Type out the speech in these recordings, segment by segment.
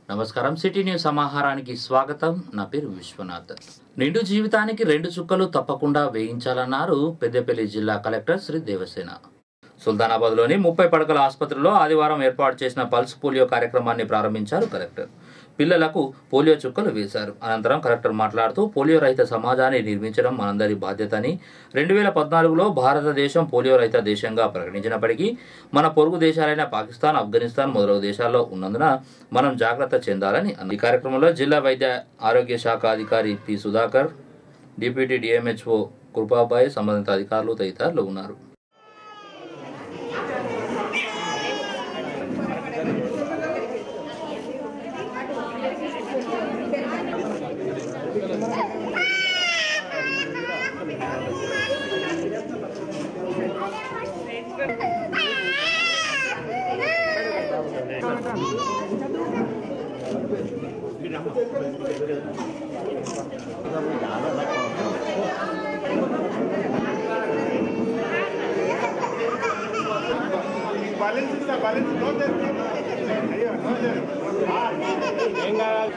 నమస్కారం city news సమాహారానికి స్వాగతం నా పేరు విశ్వనాథ్ నిండు జీవితానికి రెండు చుక్కలు తప్పకుండా వేయించాలన్నారు పెద్దపల్లి జిల్లా కలెక్టర్ శ్రీ దేవసేన సుల్తానాబాద్లోని ముప్పై పడకల ఆసుపత్రిలో ఆదివారం ఏర్పాటు చేసిన పల్స్ పోలియో కార్యక్రమాన్ని ప్రారంభించారు కలెక్టర్ పిల్లలకు పోలియో చుక్కలు వేశారు అనంతరం కలెక్టర్ మాట్లాడుతూ పోలియో రహిత సమాజాన్ని నిర్మించడం మనందరి బాధ్యత అని రెండు వేల పద్నాలుగులో భారతదేశం పోలియో రహిత దేశంగా ప్రకటించినప్పటికీ మన పొరుగు దేశాలైన పాకిస్తాన్ ఆఫ్ఘనిస్తాన్ మొదలగు దేశాల్లో ఉన్నందున మనం జాగ్రత్త చెందాలని అన్నారు. ఈ కార్యక్రమంలో జిల్లా వైద్య ఆరోగ్య శాఖ అధికారి P Sudhakar deputy DMHO Krupabai సంబంధిత అధికారులు తదితరులు ఉన్నారు బ్యాలెన్స్ ఇస్తా బ్యాలెన్స్ నో జరిగింది అయ్యో నో జరిగింది ఏం కావాలి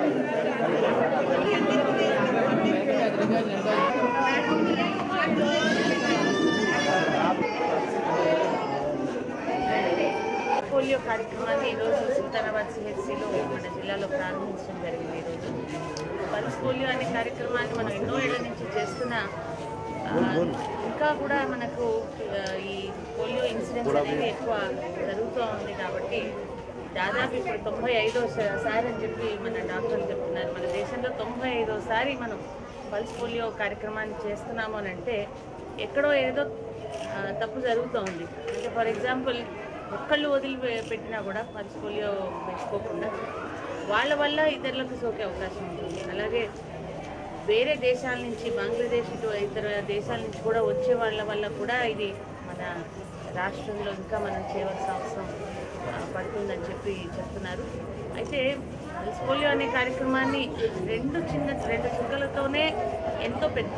పోలియో కార్యక్రమాన్ని ఈరోజు సుల్తానాబాద్ సిహెచ్సిలో మన జిల్లాలో ప్రారంభించడం జరిగింది ఈరోజు పల్స్ పోలియో అనే కార్యక్రమాన్ని మనం ఎన్నో ఏళ్ల నుంచి చేస్తున్న ఆ, ఇంకా కూడా మనకు ఆ, ఈ పోలియో ఇన్సిడెంట్స్ అనేది ఎక్కువ జరుగుతూ ఉంది కాబట్టి దాదాపు ఇప్పుడు తొంభై ఐదో సారి అని చెప్పి మన డాక్టర్లు చెప్తున్నారు మన దేశంలో తొంభై ఐదోసారి మనం పల్స్ పోలియో కార్యక్రమాన్ని చేస్తున్నాము అని అంటే ఎక్కడో ఏదో ఆ, తప్పు జరుగుతూ ఉంది అంటే ఫర్ ఎగ్జాంపుల్ ఒక్కళ్ళు వదిలి పె- పెట్టినా కూడా పల్స్ పోలియో పెట్టుకోకుండా వాళ్ళ వల్ల ఇతరులకు సోకే అవకాశం ఉంటుంది అలాగే వేరే దేశాల నుంచి బంగ్లాదేశ్ ఇటు ఇతర దేశాల నుంచి కూడా వచ్చే వాళ్ళ వల్ల కూడా ఇది మన రాష్ట్రంలో ఇంకా మనం చేయవలసిన అవసరం ఆ, పడుతుందని చెప్పి చెప్తున్నారు అయితే పల్స్ పోలియో అనే కార్యక్రమాన్ని రెండు చిన్న రెండు చుక్కలతోనే ఎంతో పెద్ద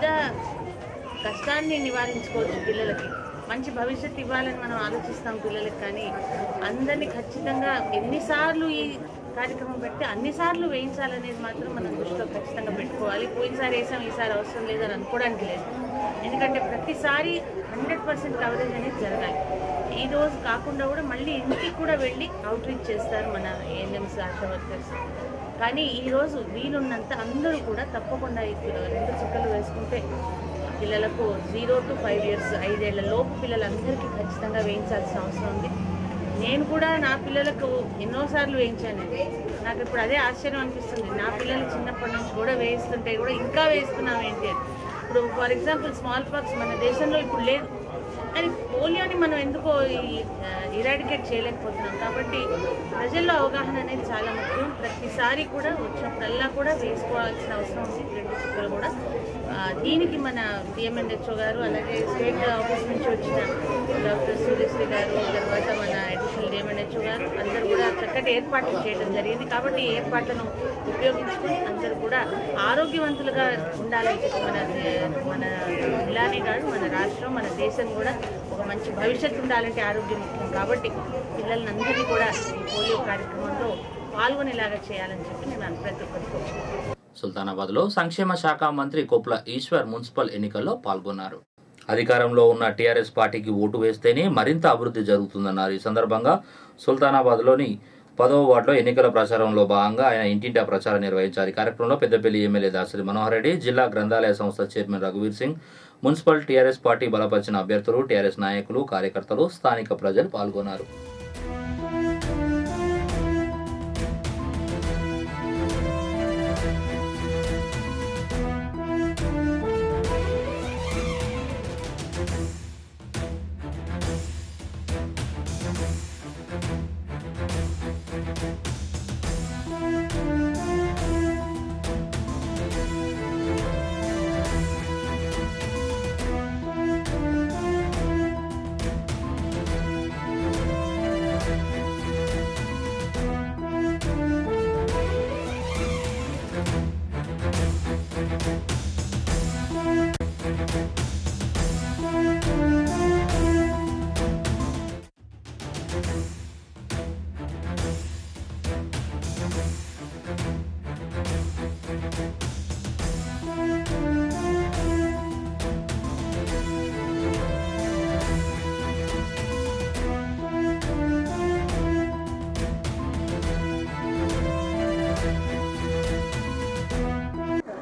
కష్టాన్ని నివారించుకోవచ్చు పిల్లలకి మంచి భవిష్యత్తు ఇవ్వాలని మనం ఆలోచిస్తాం పిల్లలకి కానీ అందరినీ ఖచ్చితంగా ఎన్నిసార్లు ఈ కార్యక్రమం పెడితే అన్నిసార్లు వేయించాలనేది మాత్రం మనం దృష్టిలో ఖచ్చితంగా పెట్టుకోవాలి పోయినసారి వేసాం ఈసారి అవసరం లేదని అనుకోవడానికి లేదు ఎందుకంటే ప్రతిసారి హండ్రెడ్ పర్సెంట్ కవరేజ్ అనేది జరగాలి ఈ రోజు కాకుండా కూడా మళ్ళీ ఇంటికి కూడా వెళ్ళి అవుట్ రీచ్ చేస్తారు మన ఏఎన్ఎంస్ ఆశా వర్కర్స్ కానీ ఈరోజు వీలున్నంత అందరూ కూడా తప్పకుండా ఇప్పుడు రెండు చుక్కలు వేసుకుంటే పిల్లలకు జీరో టు ఫైవ్ ఇయర్స్ ఐదేళ్ల లోపు పిల్లలందరికీ ఖచ్చితంగా వేయించాల్సిన అవసరం ఉంది నేను కూడా నా పిల్లలకు ఎన్నోసార్లు వేయించాను నాకు ఇప్పుడు అదే ఆశ్చర్యం అనిపిస్తుంది నా పిల్లలు చిన్నప్పటి నుంచి కూడా వేయిస్తుంటే కూడా ఇంకా వేస్తున్నాం ఏంటి అని ఇప్పుడు ఫర్ ఎగ్జాంపుల్ స్మాల్ పాక్స్ మన దేశంలో ఇప్పుడు లేదు కానీ పోలియోని మనం ఎందుకో ఇరాడికేట్ చేయలేకపోతున్నాం కాబట్టి ప్రజల్లో అవగాహన అనేది చాలా ముఖ్యం ప్రతిసారి కూడా వచ్చినప్పుడల్లా కూడా వేసుకోవాల్సిన అవసరం ఉంది రెండు చుక్కలు కూడా ఆ, దీనికి మన డిఎంఎన్హెచ్ఓ గారు అలాగే స్టేట్ ఆఫీస్ నుంచి వచ్చిన డాక్టర్ సూర్యశ్రీ గారు తర్వాత మన అడిషనల్ డిఎంఎన్హెచ్ఓ గారు అందరూ కూడా చక్కటి ఏర్పాట్లు చేయడం జరిగింది కాబట్టి ఈ ఏర్పాట్లను ఉపయోగించుకుని అందరూ కూడా ఆరోగ్యవంతులుగా ఉండాలని చెప్పి మన మన జిల్లానే కాదు మన రాష్ట్రం మన దేశం కూడా ఒక మంచి భవిష్యత్తు ఉండాలంటే ఆరోగ్యం ముఖ్యం కాబట్టి పిల్లల్ని అందరినీ కూడా ఈ పోలియో కార్యక్రమంలో పాల్గొనేలాగా చేయాలని చెప్పి నేను ప్రతి ఒక్కరికి కోరుకుంటున్నాను. సుల్తానాబాద్లో సంక్షేమ శాఖ మంత్రి కొప్ల ఈశ్వర్ మున్సిపల్ ఎన్నికల్లో పాల్గొన్నారు అధికారంలో ఉన్న టీఆర్ఎస్ పార్టీకి ఓటు వేస్తేనే మరింత అభివృద్ధి జరుగుతుందన్నారు ఈ సందర్భంగా సుల్తానాబాద్లోని పదవ వార్డులో ఎన్నికల ప్రచారంలో భాగంగా ఆయన ఇంటింటా ప్రచారం నిర్వహించారు ఈ కార్యక్రమంలో పెద్దపల్లి ఎమ్మెల్యే దాసరి మనోహర్ రెడ్డి జిల్లా గ్రంథాలయ సంస్థ చైర్మన్ రఘువీర్ సింగ్ మున్సిపల్ టీఆర్ఎస్ పార్టీ బలపరిచిన అభ్యర్థులు టీఆర్ఎస్ నాయకులు కార్యకర్తలు స్థానిక ప్రజలు పాల్గొన్నారు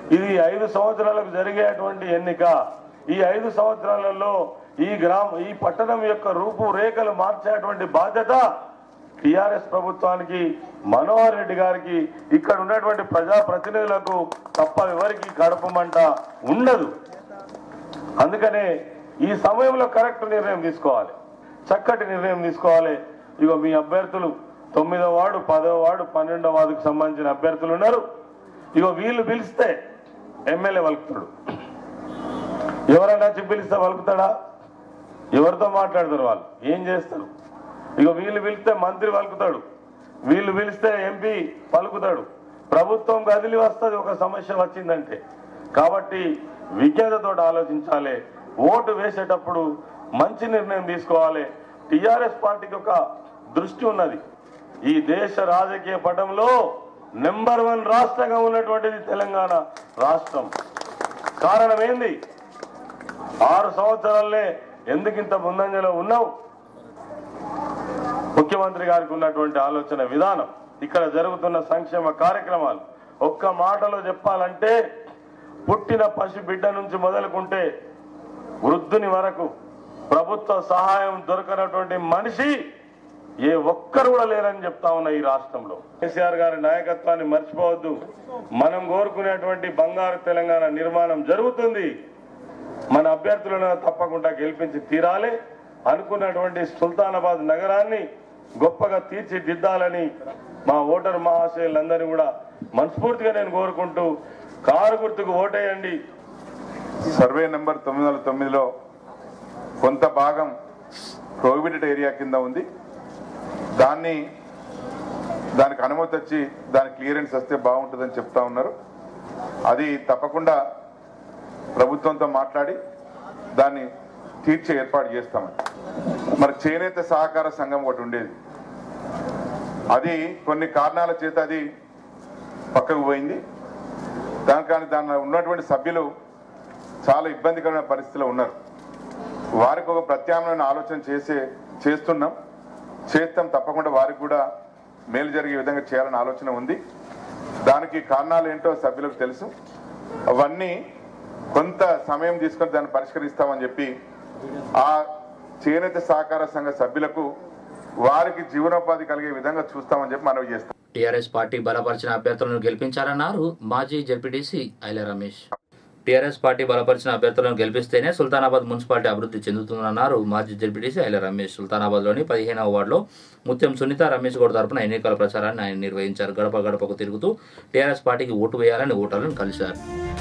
ఇది ఐదు సంవత్సరాలకు జరిగేటువంటి ఎన్నిక ఈ ఐదు సంవత్సరాలలో ఈ గ్రామ ఈ పట్టణం యొక్క రూపురేఖలు మార్చేటువంటి బాధ్యత టిఆర్ఎస్ ప్రభుత్వానికి మనోహర్ రెడ్డి గారికి ఇక్కడ ఉన్నటువంటి ప్రజా ప్రతినిధులకు తప్ప ఎవరికి గడపమంట ఉండదు అందుకనే ఈ సమయంలో కరెక్ట్ నిర్ణయం తీసుకోవాలి చక్కటి నిర్ణయం తీసుకోవాలి ఇగో మీ అభ్యర్థులు తొమ్మిదో వార్డు పదో వార్డు పన్నెండో వార్డుకు సంబంధించిన అభ్యర్థులు ఉన్నారు ఇగో వీళ్ళు పిలిస్తే ఎమ్మెల్యే వలుకుతాడు ఎవరైనా వచ్చి పిలిస్తే వలుకుతాడా ఎవరితో మాట్లాడతారు వాళ్ళు ఏం చేస్తారు ఇక వీళ్ళు పిలిస్తే మంత్రి పలుకుతాడు వీళ్ళు పిలిస్తే ఎంపీ పలుకుతాడు ప్రభుత్వం కదిలి వస్తుంది ఒక సమస్య వచ్చిందంటే కాబట్టి విజ్ఞతతో ఆలోచించాలి ఓటు వేసేటప్పుడు మంచి నిర్ణయం తీసుకోవాలి టిఆర్ఎస్ పార్టీకి ఒక దృష్టి ఉన్నది ఈ దేశ రాజకీయ పటంలో నెంబర్ వన్ రాష్ట్రంగా ఉన్నటువంటిది తెలంగాణ రాష్ట్రం కారణం ఏంది ఆరు సంవత్సరాలనే ఎందుకింత ముందంజలో ఉన్నావు ముఖ్యమంత్రి గారికి ఉన్నటువంటి ఆలోచన విధానం ఇక్కడ జరుగుతున్న సంక్షేమ కార్యక్రమాలు ఒక్క మాటలో చెప్పాలంటే పుట్టిన పసి బిడ్డ నుంచి మొదలుకుంటే వృద్ధుని వరకు ప్రభుత్వ సహాయం దొరకనటువంటి మనిషి ఏ ఒక్కరు కూడా లేరని చెప్తా ఉన్నా ఈ రాష్ట్రంలో కేసీఆర్ గారి నాయకత్వాన్ని మర్చిపోవద్దు మనం కోరుకునేటువంటి బంగారు తెలంగాణ నిర్మాణం జరుగుతుంది మన అభ్యర్థులను తప్పకుండా గెలిపించి తీరాలి అనుకున్నటువంటి సుల్తానాబాద్ నగరాన్ని గొప్పగా తీర్చిదిద్దాలని మా ఓటర్ మహాశయులందరినీ కూడా మనస్ఫూర్తిగా నేను కోరుకుంటూ కారు గుర్తుకు ఓటేయండి సర్వే నెంబర్ తొమ్మిది వందల తొమ్మిదిలో కొంత భాగం ప్రోహిబిటెడ్ ఏరియా కింద ఉంది దాన్ని దానికి అనుమతి వచ్చి దాని క్లియరెన్స్ వస్తే బాగుంటుందని చెప్తా ఉన్నారు అది తప్పకుండా ప్రభుత్వంతో మాట్లాడి దాన్ని తీర్చే ఏర్పాటు చేస్తామని మరి చేనేత సహకార సంఘం ఒకటి ఉండేది అది కొన్ని కారణాల చేత అది పక్కకు పోయింది దాని కానీ దానిలో ఉన్నటువంటి సభ్యులు చాలా ఇబ్బందికరమైన పరిస్థితిలో ఉన్నారు వారికి ఒక ప్రత్యామ్నాయ ఆలోచన చేసే చేస్తున్నాం చేస్తాం తప్పకుండా వారికి కూడా మేలు జరిగే విధంగా చేయాలని ఆలోచన ఉంది దానికి కారణాలు ఏంటో సభ్యులకు తెలుసు అవన్నీ కొంత సమయం తీసుకొని దాన్ని పరిష్కరిస్తామని చెప్పి ఆ చేనేత సహకార సంఘ సభ్యులకు వారికి జీవనోపాధి కలిగే విధంగా చూస్తామని చెప్పి మనవి చేస్తాం టీఆర్ఎస్ పార్టీ బలపరిచిన అభ్యర్థులను గెలిపించాలన్నారు మాజీ ZPTC Aila Ramesh TRS party బలపరిచిన అభ్యర్థులను గెలిపిస్తేనే సుల్తానాబాద్ మున్సిపాలిటీ అభివృద్ధి చెందుతుందన్నారు మాజీ జడ్పీటీసీ ఐల రమేష్ సుల్తానాబాద్లోని పదిహేనవ వార్డులో ముత్యం సునీత రమేష్ గౌడ్ తరపున ఎన్నికల ప్రచారాన్ని ఆయన నిర్వహించారు గడప గడపకు తిరుగుతూ టీఆర్ఎస్ పార్టీకి ఓటు వేయాలని ఓటర్లను కలిశారు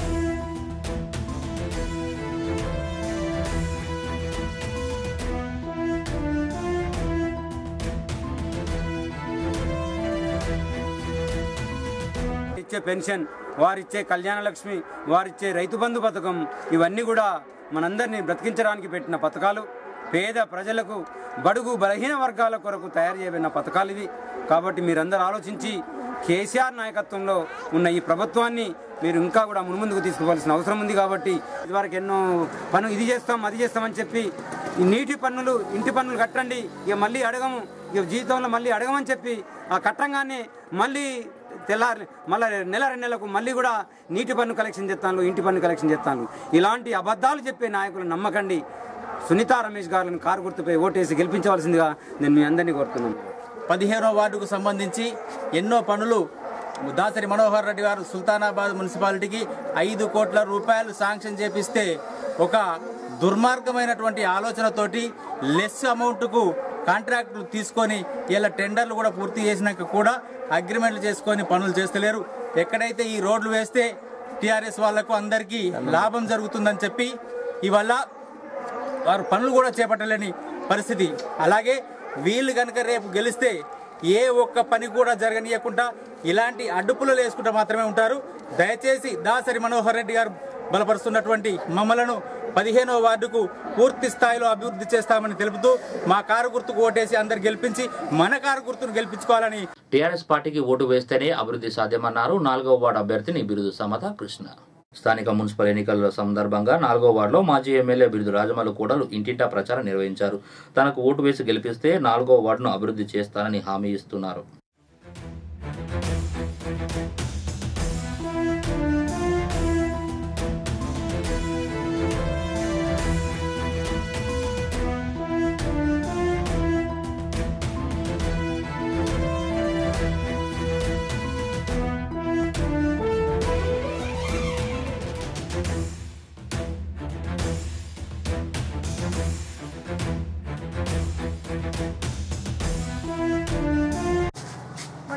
ఇచ్చే పెన్షన్ వారిచ్చే కళ్యాణ లక్ష్మి వారిచ్చే రైతు బంధు పథకం ఇవన్నీ కూడా మనందరినీ బ్రతికించడానికి పెట్టిన పథకాలు పేద ప్రజలకు బడుగు బలహీన వర్గాల కొరకు తయారు చేయబడిన పథకాలు ఇవి కాబట్టి మీరందరూ ఆలోచించి కేసీఆర్ నాయకత్వంలో ఉన్న ఈ ప్రభుత్వాన్ని మీరు ఇంకా కూడా మున్ముందుకు తీసుకోవాల్సిన అవసరం ఉంది కాబట్టి ఇదివరకు ఎన్నో పను ఇది చేస్తాం అది చేస్తామని చెప్పి ఈ నీటి పన్నులు ఇంటి పన్నులు కట్టండి ఇక మళ్ళీ అడగము ఇక జీవితంలో మళ్ళీ అడగమని చెప్పి ఆ కట్టంగానే మళ్ళీ తెల్లారి మళ్ళీ నెల రెండు నెలలకు మళ్ళీ కూడా నీటి పన్ను కలెక్షన్ చేస్తాను ఇంటి పన్ను కలెక్షన్ చేస్తాను ఇలాంటి అబద్ధాలు చెప్పే నాయకులు నమ్మకండి సునీతా రమేష్ గారిని కారు గుర్తుపై ఓటేసి గెలిపించవలసిందిగా నేను మీ అందరినీ కోరుతున్నాను పదిహేనో వార్డుకు సంబంధించి ఎన్నో పనులు దాసరి మనోహర్ రెడ్డి గారు సుల్తానాబాద్ మున్సిపాలిటీకి ఐదు కోట్ల రూపాయలు శాంక్షన్ చేపిస్తే ఒక దుర్మార్గమైనటువంటి ఆలోచనతోటి లెస్ అమౌంట్కు కాంట్రాక్టులు తీసుకొని ఇలా టెండర్లు కూడా పూర్తి చేసినాక కూడా అగ్రిమెంట్లు చేసుకొని పనులు చేస్తలేరు ఎక్కడైతే ఈ రోడ్లు వేస్తే టీఆర్ఎస్ వాళ్లకు అందరికీ లాభం జరుగుతుందని చెప్పి ఇవల్ల వారు పనులు కూడా చేపట్టలేని పరిస్థితి అలాగే వీళ్ళు కనుక రేపు గెలిస్తే ఏ ఒక్క పని కూడా జరగనీయకుండా ఇలాంటి అడ్డుపులు వేసుకుంటూ మాత్రమే ఉంటారు దయచేసి దాసరి మనోహర్ రెడ్డి గారు బలపరుస్తున్నటువంటి మమ్మలను పదిహేనో వార్డుకు పూర్తి స్థాయిలో అభివృద్ధి చేస్తామని తెలుపుతూ మా కారు గుర్తుకు ఓటేసి అందరు గెలిపించి మన కారు గుర్తును గెలిపించుకోవాలని టీఆర్ఎస్ పార్టీకి ఓటు వేస్తేనే అభివృద్ధి సాధ్యమన్నారు నాలుగవ వార్డు అభ్యర్థిని బిరుదు సమత కృష్ణ స్థానిక మున్సిపల్ ఎన్నికల సందర్భంగా నాలుగో వార్డులో మాజీ ఎమ్మెల్యే బిరుదు రాజమల్లు కూడలు ఇంటింటా ప్రచారం నిర్వహించారు తనకు ఓటు వేసి గెలిపిస్తే నాలుగో వార్డును అభివృద్ధి చేస్తానని హామీ ఇస్తున్నారు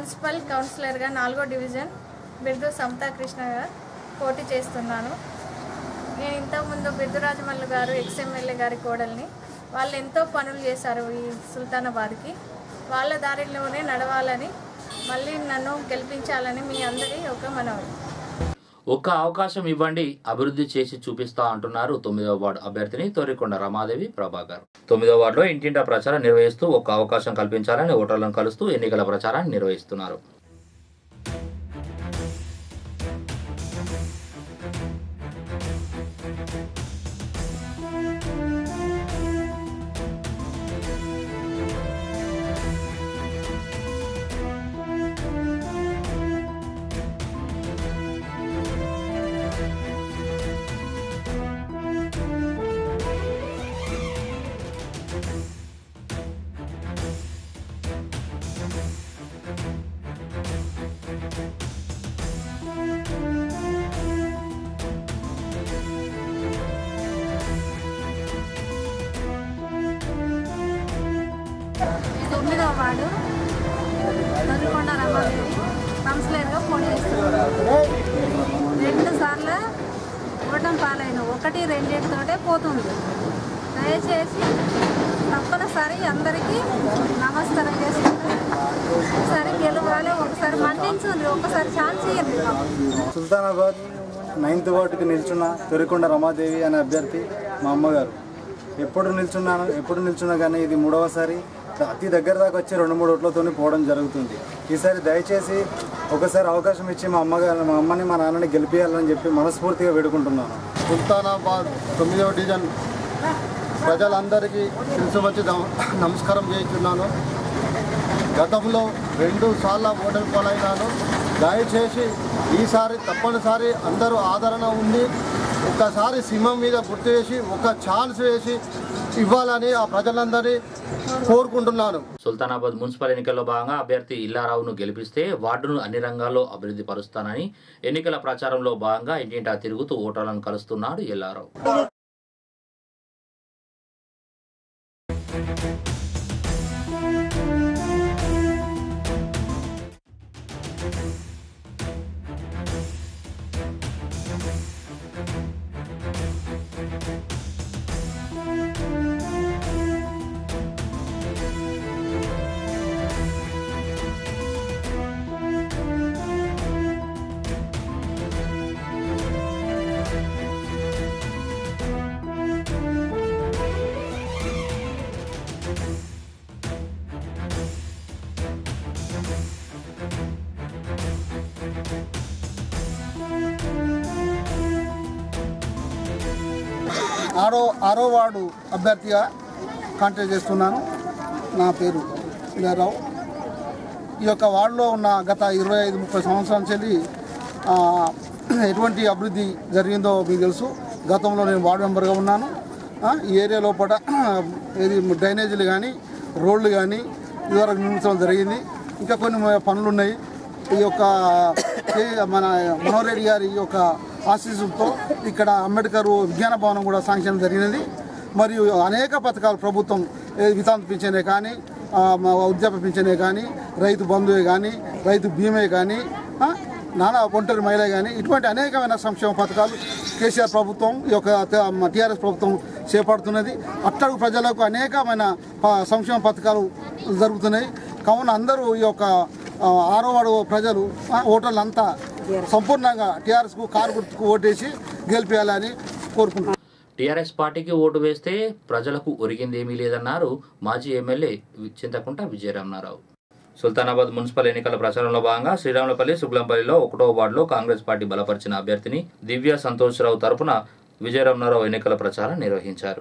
మున్సిపల్ కౌన్సిలర్గా నాలుగో డివిజన్ బిర్దు సమతా కృష్ణ గారు పోటీ చేస్తున్నాను నేను ఇంతకుముందు బిర్దు రాజమల్లు గారు ఎక్స్ఎమ్మెల్యే గారి కోడల్ని వాళ్ళు ఎంతో పనులు చేశారు ఈ సుల్తానాబాద్కి వాళ్ళ దారిలోనే నడవాలని మళ్ళీ నన్ను గెలిపించాలని మీ అందరి ఒక మనవి ఒక్క అవకాశం ఇవ్వండి అభివృద్ధి చేసి చూపిస్తా అంటున్నారు తొమ్మిదవ వార్డు అభ్యర్థిని తోరికొండ రమాదేవి ప్రభాకర్ తొమ్మిదవ వార్డులో ఇంటింటా ప్రచారం నిర్వహిస్తూ ఒక్క అవకాశం కల్పించాలని ఓటర్లను కలుస్తూ ఎన్నికల ప్రచారాన్ని నిర్వహిస్తున్నారు తొమ్మిదవ వార్డు నల్గొండ రమాదేవి కౌన్సిలర్గా పోటీ చేస్తున్నాను రెండు సార్లు ఓటం పాలైన ఒకటి రెండింటితోటే పోతుంది దయచేసి తప్పనిసరి అందరికీ నమస్కారం చేస్తుంది ఒకసారి గెలవాలి ఒకసారి మన్నించండి ఒకసారి ఛాన్స్ ఇవ్వండి మాకు. సుల్తానాబాద్ నైన్త్ వార్డుకి నిల్చున్న తొరికొండ రమాదేవి అనే అభ్యర్థి మా అమ్మగారు ఎప్పుడు నిల్చున్నాను ఎప్పుడు నిల్చున్నా కానీ ఇది మూడవసారి అతి దగ్గర దాకా వచ్చి రెండు మూడు ఓట్లతో పోవడం జరుగుతుంది ఈసారి దయచేసి ఒకసారి అవకాశం ఇచ్చి మా అమ్మగారు మా అమ్మని మా నాన్నని గెలిపించాలని చెప్పి మనస్ఫూర్తిగా వేడుకుంటున్నాను సుల్తానాబాద్ తొమ్మిదవ డివిజన్ ప్రజలందరికీ తెలిసి వచ్చి నమ- నమస్కారం చేయించున్నాను గతంలో రెండు సార్లు ఓటమి పాలైనాను దయచేసి ఈసారి తప్పనిసరి అందరూ ఆదరణ ఉంది ఒక్కసారి సింహం మీద గుర్తు వేసి ఒక ఛాన్స్ వేసి ఇవ్వాలని ఆ ప్రజలందరినీ కోరుకుంటున్నాను సుల్తానాబాద్ మున్సిపల్ ఎన్నికల్లో భాగంగా అభ్యర్థి ఇల్లారావును గెలిపిస్తే వార్డును అన్ని రంగాల్లో అభివృద్ధి పరుస్తానని ఎన్నికల ప్రచారంలో భాగంగా ఇంటింటా తిరుగుతూ ఓటర్లను కలుస్తున్నాడు ఎల్లారావు ఆరో ఆరో వార్డు అభ్యర్థిగా కాంటాక్ట్ చేస్తున్నాను నా పేరు ఇలారావు ఈ యొక్క వార్డులో ఉన్న గత ఇరవై ఐదు ముప్పై సంవత్సరాల నుంచి ఆ, ఎటువంటి అభివృద్ధి జరిగిందో మీకు తెలుసు గతంలో నేను వార్డు మెంబర్గా ఉన్నాను ఆ, ఈ ఏరియా లోపల ఏది డ్రైనేజీలు కానీ రోడ్లు కానీ ఇదివరకు నిర్మించడం జరిగింది ఇంకా కొన్ని పనులు ఉన్నాయి ఈ యొక్క ఏ- మన మనోహర్ రెడ్డి గారి యొక్క ఆశీస్సులతో ఇక్కడ అంబేద్కర్ విజ్ఞాన భవనం కూడా శాంక్షన్ జరిగినది మరియు అనేక పథకాలు ప్రభుత్వం ఏ వితాంత పింఛనే కానీ ఆ, మా వృద్ధాప్య పింఛనే కానీ రైతు బంధువే కానీ రైతు బీమే కానీ ఆ, నానా ఒంటరి మహిళ కానీ ఇటువంటి అనేకమైన సంక్షేమ పథకాలు కేసీఆర్ ప్రభుత్వం ఈ యొక్క టీఆర్ఎస్ ప్రభుత్వం చేపడుతున్నది అట్టడుగు ప్రజలకు అనేకమైన ప- సంక్షేమ పథకాలు జరుగుతున్నాయి కావున అందరూ ఈ యొక్క ఆ, ఆరో వాడు ప్రజలు ఆ, ఓటర్లంతా సంపూర్ణంగా టీఆర్ఎస్కు కారు గుర్తుకు ఓటేసి గెలిపించాలని కోరుకుంటున్నాను టీఆర్ఎస్ పార్టీకి ఓటు వేస్తే ప్రజలకు ఒరిగిందేమీ లేదన్నారు మాజీ ఎమ్మెల్యే చింతకుంట విజయరామనారావు సుల్తానాబాద్ మున్సిపల్ ఎన్నికల ప్రచారంలో భాగంగా శ్రీరాములపల్లి సుగ్లంపల్లిలో ఒకటో వార్డులో కాంగ్రెస్ పార్టీ బలపరిచిన అభ్యర్థిని దివ్య సంతోష్రావు తరపున విజయరామనారావు ఎన్నికల ప్రచారం నిర్వహించారు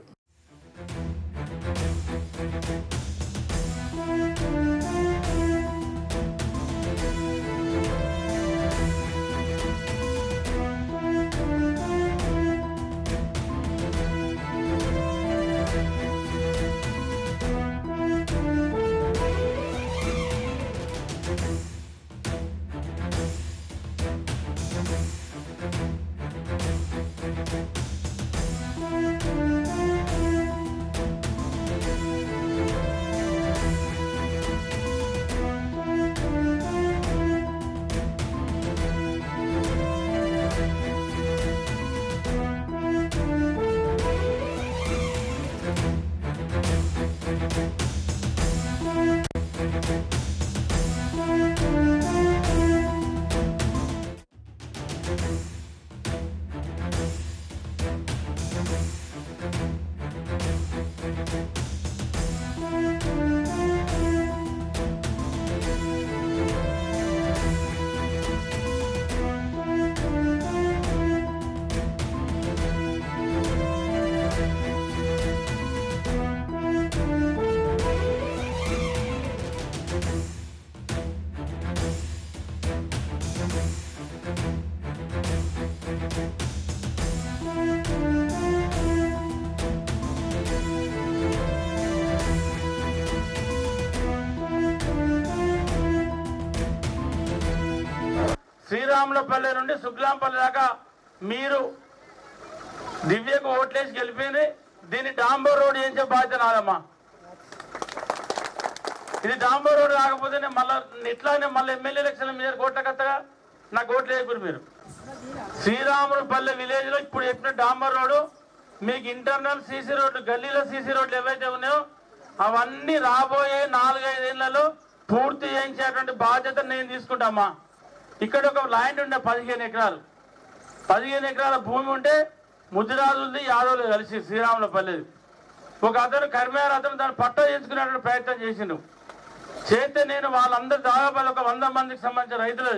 శ్రీరాములపల్లి నుండి శుక్లాంపల్లి దాకా మీరు దివ్యకు ఓట్లేసి గెలిపింది దీన్ని డాంబర్ రోడ్ చేయించే బాధ్యత నాదమ్మా ఇది డాంబర్ రోడ్ కాకపోతే నేను మళ్ళా ఇట్లానే మళ్ళీ ఎమ్మెల్యే ఎలక్షన్ మీద కోట్లకత్తగా నాకు ఓట్లు వేయకూడదు మీరు శ్రీరాములపల్లి విలేజ్ లో ఇప్పుడు చెప్పిన డాంబర్ రోడ్డు మీకు ఇంటర్నల్ సీసీ రోడ్లు గల్లీలో సీసీ రోడ్లు ఏవైతే ఉన్నాయో అవన్నీ రాబోయే నాలుగైదేళ్లలో పూర్తి చేయించేటువంటి బాధ్యత నేను తీసుకుంటామా ఇక్కడ ఒక ల్యాండ్ ఉండే పదిహేను ఎకరాలు పదిహేను ఎకరాల భూమి ఉంటే ముద్దిరాజులది యాదవులు కలిసి శ్రీరాములపల్లిది ఒక అతను కర్మేర అతను దాన్ని పట్ట చేసుకునేటువంటి ప్రయత్నం చేసిండు చేస్తే నేను వాళ్ళందరి దాదాపు ఒక వంద మందికి సంబంధించిన రైతులు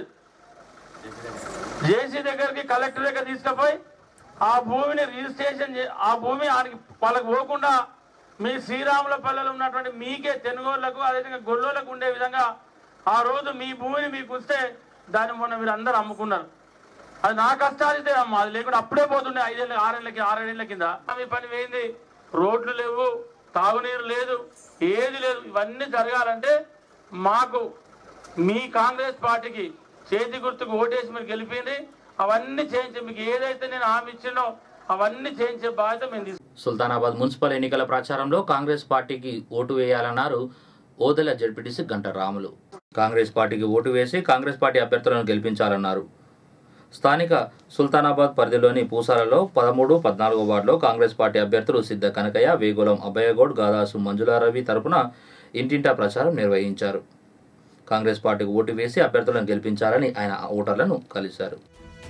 జేసీ దగ్గరికి కలెక్టర్ దగ్గర తీసుకుపోయి ఆ భూమిని రిజిస్ట్రేషన్ చే- ఆ భూమి ఆయనకి వాళ్ళకి పోకుండా మీ శ్రీరాముల పల్లెలో ఉన్నటువంటి మీకే తెనుగోళ్లకు అదేవిధంగా గొల్లోలకు ఉండే విధంగా ఆ రోజు మీ భూమిని మీకు వస్తే దాన్ని మొన్న మీరు అందరూ అమ్ముకున్నారు అది నా కష్టాలితే అమ్మ అది లేకుండా అప్పుడే పోతుండే ఐదేళ్ళ ఆరేళ్ళకి ఆరేళ్ళ కింద మీ పని వేయింది రోడ్లు లేవు తాగునీరు లేదు ఏది లేదు ఇవన్నీ జరగాలంటే మాకు మీ కాంగ్రెస్ పార్టీకి చేతి గుర్తుకు ఓటేసి మీరు గెలిపింది అవన్నీ చేయించి మీకు ఏదైతే నేను హామీ ఇచ్చినో అవన్నీ చేయించే బాధ్యత మేము తీసుకుంటాం సుల్తానాబాద్ మున్సిపల్ ఎన్నికల ప్రచారంలో కాంగ్రెస్ పార్టీకి ఓటు వేయాలన్నారు ఓదెల జడ్పీటీసీ గంట రాములు కాంగ్రెస్ పార్టీకి ఓటు వేసి కాంగ్రెస్ పార్టీ అభ్యర్థులను గెలిపించాలన్నారు స్థానిక సుల్తానాబాద్ పరిధిలోని పూసాలలో పదమూడు పద్నాలుగో వార్డులో కాంగ్రెస్ పార్టీ అభ్యర్థులు సిద్ధ కనకయ్య వేగులం అభయగౌడ్ గాదాసు మంజులారవి తరపున ఇంటింటా ప్రచారం నిర్వహించారు కాంగ్రెస్ పార్టీకి ఓటు వేసి అభ్యర్థులను గెలిపించాలని ఆయన ఓటర్లను కలిశారు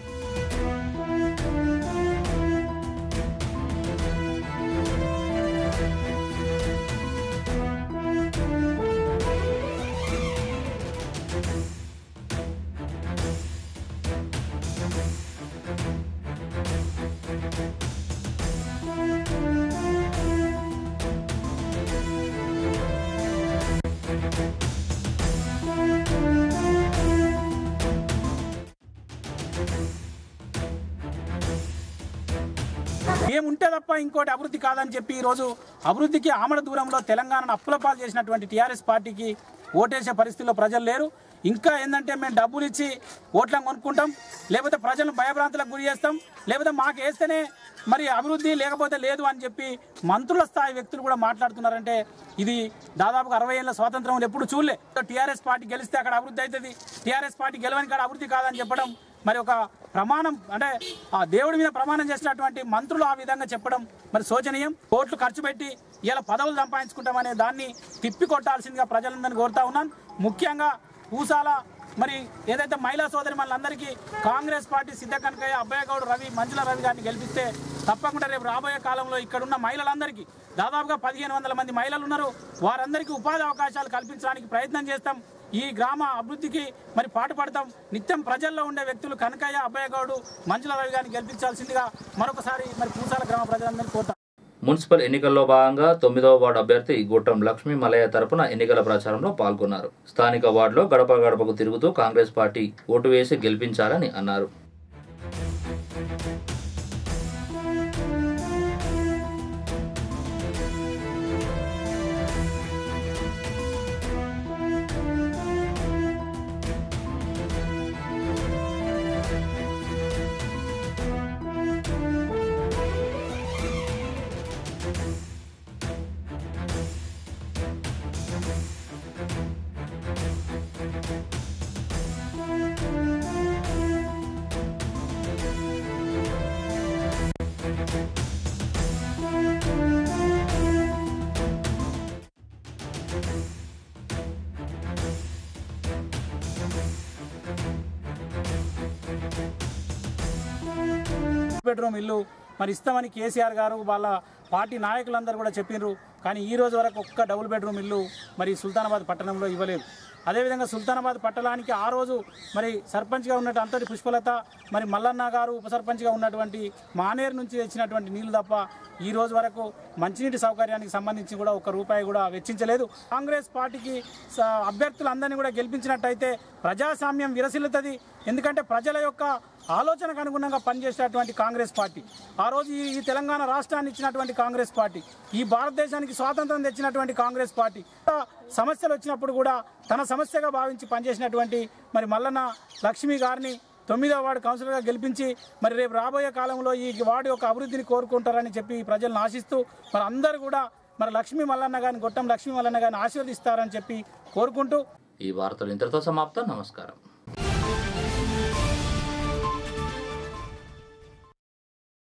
ఏముంటే తప్ప ఇంకోటి అభివృద్ధి కాదని చెప్పి ఈరోజు అభివృద్ధికి ఆమడ దూరంలో తెలంగాణను అప్పులపాలు చేసినటువంటి టీఆర్ఎస్ పార్టీకి ఓటేసే పరిస్థితిలో ప్రజలు లేరు ఇంకా ఏంటంటే మేము డబ్బులు ఇచ్చి ఓట్లను కొనుక్కుంటాం లేకపోతే ప్రజలను భయభ్రాంతులకు గురి చేస్తాం లేకపోతే మాకు వేస్తేనే మరి అభివృద్ధి లేకపోతే లేదు అని చెప్పి మంత్రుల స్థాయి వ్యక్తులు కూడా మాట్లాడుతున్నారంటే ఇది దాదాపుగా అరవై ఏళ్ళ స్వాతంత్రం ఎప్పుడు చూడలే టీఆర్ఎస్ పార్టీ గెలిస్తే అక్కడ అభివృద్ధి అవుతుంది టీఆర్ఎస్ పార్టీ గెలవని కాడ అభివృద్ధి కాదని చెప్పడం మరి ఒక ప్రమాణం అంటే ఆ దేవుడి మీద ప్రమాణం చేసినటువంటి మంత్రులు ఆ విధంగా చెప్పడం మరి శోచనీయం కోట్లు ఖర్చు పెట్టి ఇలా పదవులు సంపాదించుకుంటామనే దాన్ని తిప్పి కొట్టాల్సిందిగా ప్రజలందరినీ కోరుతా ఉన్నాను ముఖ్యంగా పూసాల మరి ఏదైతే మహిళా సోదరి మనందరికీ కాంగ్రెస్ పార్టీ సిద్ధ కనకయ్య అబ్బయ్యగౌడ్ రవి మంజుల రవి గారిని గెలిపిస్తే తప్పకుండా రేపు రాబోయే కాలంలో ఇక్కడున్న మహిళలందరికీ దాదాపుగా పదిహేను వందల మంది మహిళలు ఉన్నారు వారందరికీ ఉపాధి అవకాశాలు కల్పించడానికి ప్రయత్నం చేస్తాం ఈ గ్రామ అభివృద్ధికి మరి పాటుపడతాం నిత్యం ప్రజల్లో ఉండే వ్యక్తులు కనకయ్య అబ్బయ్యగౌడు మంజుల రవి గారిని గెలిపించాల్సిందిగా మరొకసారి మరి పూసాల గ్రామ ప్రజలందరినీ కోరుతాం మున్సిపల్ ఎన్నికల్లో భాగంగా తొమ్మిదవ వార్డు అభ్యర్థి గుట్టం లక్ష్మీ మలయ తరపున ఎన్నికల ప్రచారంలో పాల్గొన్నారు స్థానిక వార్డులో గడప గడపకు తిరుగుతూ కాంగ్రెస్ పార్టీ ఓటు వేసి గెలిపించాలని అన్నారు బెడ్రూమ్ ఇల్లు మరి ఇస్తామని కేసీఆర్ గారు వాళ్ళ పార్టీ నాయకులందరూ కూడా చెప్పినారు కానీ ఈ రోజు వరకు ఒక్క డబుల్ బెడ్రూమ్ ఇల్లు మరి సుల్తానాబాద్ పట్టణంలో ఇవ్వలేదు అదేవిధంగా సుల్తానాబాద్ పట్టణానికి ఆ రోజు మరి సర్పంచ్గా ఉన్నట్టు అంతటి పుష్పలత మరి మల్లన్న గారు ఉప సర్పంచ్గా ఉన్నటువంటి మానేరు నుంచి తెచ్చినటువంటి నీళ్లు తప్ప ఈ రోజు వరకు మంచినీటి సౌకర్యానికి సంబంధించి కూడా ఒక రూపాయి కూడా వెచ్చించలేదు కాంగ్రెస్ పార్టీకి స- అభ్యర్థులందరినీ కూడా గెలిపించినట్టయితే ప్రజాస్వామ్యం విరసిల్లుతుంది ఎందుకంటే ప్రజల యొక్క ఆలోచనకు అనుగుణంగా పనిచేసేటువంటి కాంగ్రెస్ పార్టీ ఆ రోజు ఈ ఈ తెలంగాణ రాష్ట్రాన్ని ఇచ్చినటువంటి కాంగ్రెస్ పార్టీ ఈ భారతదేశానికి స్వాతంత్రం తెచ్చినటువంటి కాంగ్రెస్ పార్టీ సమస్యలు వచ్చినప్పుడు కూడా తన సమస్యగా భావించి పనిచేసినటువంటి మరి మల్లన్న లక్ష్మి గారిని తొమ్మిదో వార్డు కౌన్సిలర్గా గెలిపించి మరి రేపు రాబోయే కాలంలో ఈ వార్డు యొక్క అభివృద్ధిని కోరుకుంటారని చెప్పి ప్రజలను ఆశిస్తూ మరి అందరూ కూడా మరి లక్ష్మీ మల్లన్న గారిని గొట్టం లక్ష్మీ మల్లన్న గారిని ఆశీర్వదిస్తారని చెప్పి కోరుకుంటూ ఈ వార్తలు ఇంతటితో సమాప్తం నమస్కారం